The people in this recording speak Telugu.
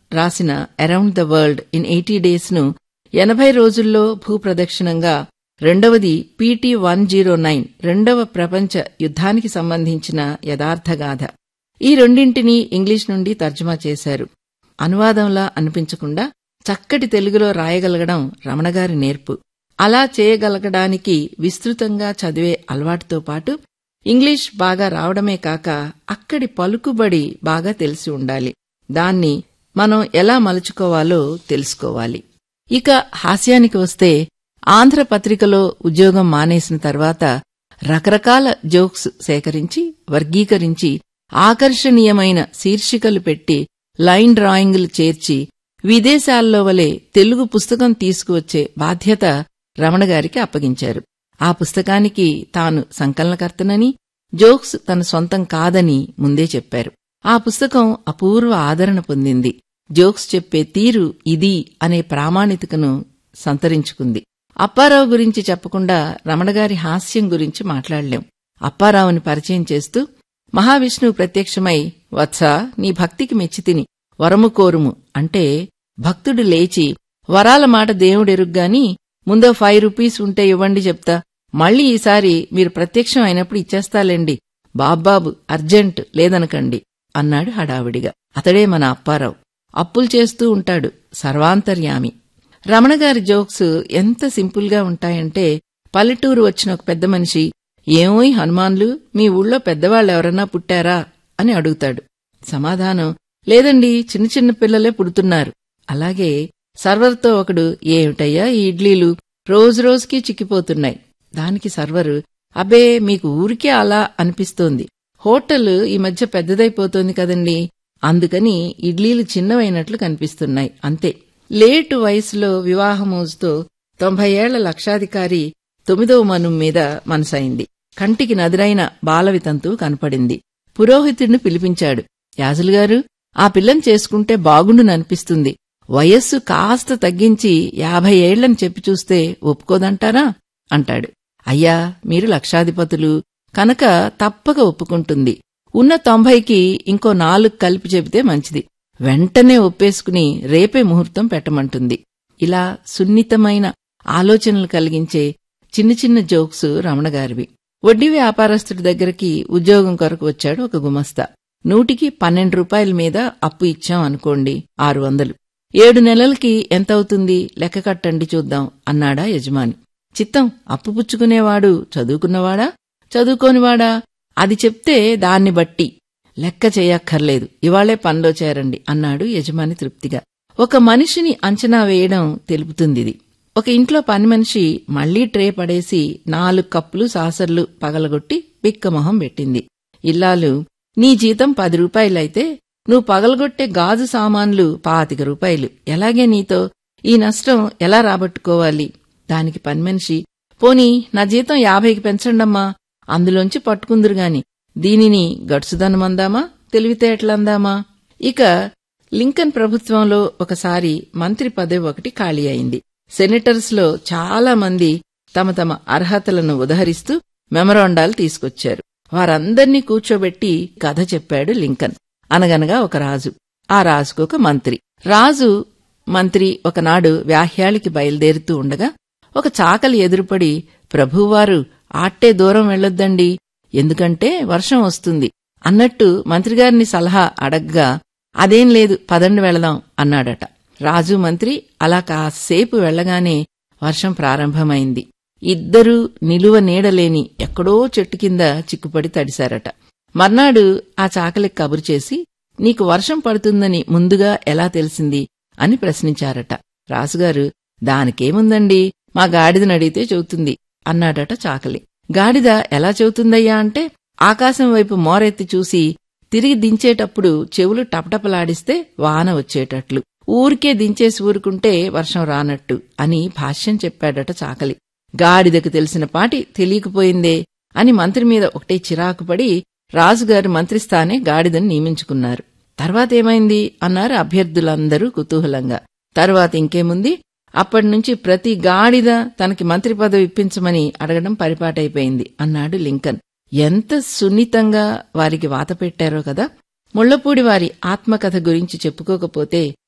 రాసిన around the world in eighty days ను ఎనభై రోజుల్లో భూప్రదక్షిణంగా రెండవది పీటీ వన్ జీరో నైన్ రెండవ ప్రపంచ యుద్ధానికి సంబంధించిన యథార్థగాథ ఈ రెండింటినీ ఇంగ్లీష్ నుండి తర్జుమా చేశారు అనువాదంలా అనిపించకుండా చక్కటి తెలుగులో రాయగలగడం రమణగారి నేర్పు అలా చేయగలగడానికి విస్తృతంగా చదివే అలవాటుతో పాటు ఇంగ్లీష్ బాగా రావడమే కాక అక్కడి పలుకుబడి బాగా తెలిసి ఉండాలి దాన్ని మనం ఎలా మలుచుకోవాలో తెలుసుకోవాలి ఇక హాస్యానికి వస్తే ఆంధ్రపత్రికలో ఉద్యోగం మానేసిన తర్వాత రకరకాల జోక్స్ సేకరించి వర్గీకరించి ఆకర్షణీయమైన శీర్షికలు పెట్టి లైన్ డ్రాయింగులు చేర్చి విదేశాల్లో వలె తెలుగు పుస్తకం తీసుకువచ్చే బాధ్యత రమణగారికి అప్పగించారు ఆ పుస్తకానికి తాను సంకలనకర్తనని జోక్స్ తన సొంతం కాదని ముందే చెప్పారు ఆ పుస్తకం అపూర్వ ఆదరణ పొందింది జోక్స్ చెప్పే తీరు ఇది అనే ప్రామాణికతను సంతరించుకుంది అప్పారావు గురించి చెప్పకుండా రమణగారి హాస్యం గురించి మాట్లాడలేం అప్పారావుని పరిచయం చేస్తూ మహావిష్ణువు ప్రత్యక్షమై వత్సా నీ భక్తికి మెచ్చితిని వరము కోరుము అంటే భక్తుడు లేచి వరాల మాట దేవుడెరుగ్గాని ముందో ఫైవ్ రూపీస్ ఉంటే ఇవ్వండి చెప్తా మళ్ళీ ఈసారి మీరు ప్రత్యక్షం అయినప్పుడు ఇచ్చేస్తాలేండి బాబ్బాబు అర్జెంట్ లేదనకండి అన్నాడు హడావిడిగా అతడే మన అప్పారావు అప్పులు చేస్తూ ఉంటాడు సర్వాంతర్యామి రమణగారి జోక్స్ ఎంత సింపుల్గా ఉంటాయంటే పల్లెటూరు వచ్చిన ఒక పెద్ద మనిషి ఏమోయ్ హనుమాన్లు మీ ఊళ్ళో పెద్దవాళ్ళెవరన్నా పుట్టారా అని అడుగుతాడు సమాధానం లేదండి చిన్న చిన్న పిల్లలే పుడుతున్నారు అలాగే సర్వర్తో ఒకడు ఏమిటయ్యా ఈ ఇడ్లీలు రోజురోజుకి చిక్కిపోతున్నాయి దానికి సర్వరు అబ్బే మీకు ఊరికే అలా అనిపిస్తోంది హోటల్ ఈ మధ్య పెద్దదైపోతోంది కదండి అందుకని ఇడ్లీలు చిన్నవైనట్లు కనిపిస్తున్నాయి అంతే లేటు వయసులో వివాహమోజుతో తొంభై ఏళ్ల లక్షాధికారి తొమ్మిదవ మను మీద మనసైంది కంటికి నదురైన బాలవితంతు కనపడింది పురోహితుడిని పిలిపించాడు యాజులుగారు ఆ పిల్లని చేసుకుంటే బాగుండుననిపిస్తుంది వయస్సు కాస్త తగ్గించి యాభై ఏళ్లని చెప్పి చూస్తే ఒప్పుకోదంటారా అంటాడు అయ్యా మీరు లక్షాధిపతులు కనుక తప్పక ఒప్పుకుంటుంది ఉన్న తొంభైకి ఇంకో నాలుగు కలిపి చెబితే మంచిది వెంటనే ఒప్పేసుకుని రేపే ముహూర్తం పెట్టమంటుంది ఇలా సున్నితమైన ఆలోచనలు కలిగించే చిన్న చిన్న జోక్స్ రమణగారివి వడ్డీ వ్యాపారస్తుడి దగ్గరికి ఉద్యోగం కొరకు వచ్చాడు ఒక గుమస్తా నూటికి పన్నెండు రూపాయల మీద అప్పు ఇచ్చాం అనుకోండి ఆరు వందలు ఏడు నెలలకి ఎంతవుతుంది లెక్క కట్టండి చూద్దాం అన్నాడా యజమాని చిత్తం అప్పు పుచ్చుకునేవాడు చదువుకున్నవాడా చదువుకోనివాడా అది చెప్తే దాన్ని బట్టి లెక్క చేయక్కర్లేదు ఇవాళే పనిలో చేరండి అన్నాడు యజమాని తృప్తిగా ఒక మనిషిని అంచనా వేయడం తెలుపుతుందిది ఒక ఇంట్లో పని మనిషి మళ్లీ ట్రే పడేసి నాలుగు కప్పులు సాసర్లు పగలగొట్టి బిక్కమొహం పెట్టింది ఇల్లాలు నీ జీతం పది రూపాయలైతే నువ్వు పగలగొట్టే గాజు సామాన్లు పాతిక రూపాయలు ఎలాగే నీతో ఈ నష్టం ఎలా రాబట్టుకోవాలి దానికి పనిమనిషి పోనీ నా జీతం యాభైకి పెంచండమ్మా అందులోంచి పట్టుకుందురుగాని దీనిని గడుసుదనమందామా తెలివితేటలందామా ఇక లింకన్ ప్రభుత్వంలో ఒకసారి మంత్రి పదవి ఒకటి ఖాళీ అయింది సెనేటర్స్ లో చాలా మంది తమ తమ అర్హతలను ఉదహరిస్తూ మెమరాండాలు తీసుకొచ్చారు వారందర్నీ కూర్చోబెట్టి కథ చెప్పాడు లింకన్ అనగనగా ఒక రాజు ఆ రాజుకు ఒక మంత్రి రాజు మంత్రి ఒకనాడు వ్యాహ్యాళికి బయలుదేరుతూ ఉండగా ఒక చాకలి ఎదురుపడి ప్రభువారు ఆట్టే దూరం వెళ్ళొద్దండి ఎందుకంటే వర్షం వస్తుంది అన్నట్టు మంత్రిగారిని సలహా అడగ్గా అదేం లేదు పదండి వెళదాం అన్నాడట రాజు మంత్రి అలా కాసేపు వెళ్లగానే వర్షం ప్రారంభమైంది ఇద్దరూ నిలువ నీడలేని ఎక్కడో చెట్టు కింద చిక్కుపడి తడిశారట మర్నాడు ఆ చాకలికి కబురు చేసి నీకు వర్షం పడుతుందని ముందుగా ఎలా తెలిసింది అని ప్రశ్నించారట రాజుగారు దానికేముందండి మా గాడిదని అడిగితే చెబుతుంది అన్నాడట చాకలి గాడిద ఎలా చెబుతుందయ్యా అంటే ఆకాశం వైపు మోరెత్తి చూసి తిరిగి దించేటప్పుడు చెవులు టపటపలాడిస్తే వాన వచ్చేటట్లు ఊరికే దించేసి ఊరుకుంటే వర్షం రానట్టు అని భాష్యం చెప్పాడట చాకలి గాడిదకు తెలిసిన పాటి తెలియకపోయిందే అని మంత్రి మీద ఒకటే చిరాకుపడి రాజుగారు మంత్రిస్థానే గాడిదని నియమించుకున్నారు తర్వాతేమైంది అన్నారు అభ్యర్థులందరూ కుతూహలంగా తర్వాత ఇంకేముంది అప్పటినుంచి ప్రతి గాడిద తనకి మంత్రి పదవి ఇప్పించమని అడగడం పరిపాటైపోయింది అన్నాడు లింకన్ ఎంత సున్నితంగా వారికి వాత పెట్టారో కదా ముళ్లపూడి వారి ఆత్మకథ గురించి చెప్పుకోకపోతే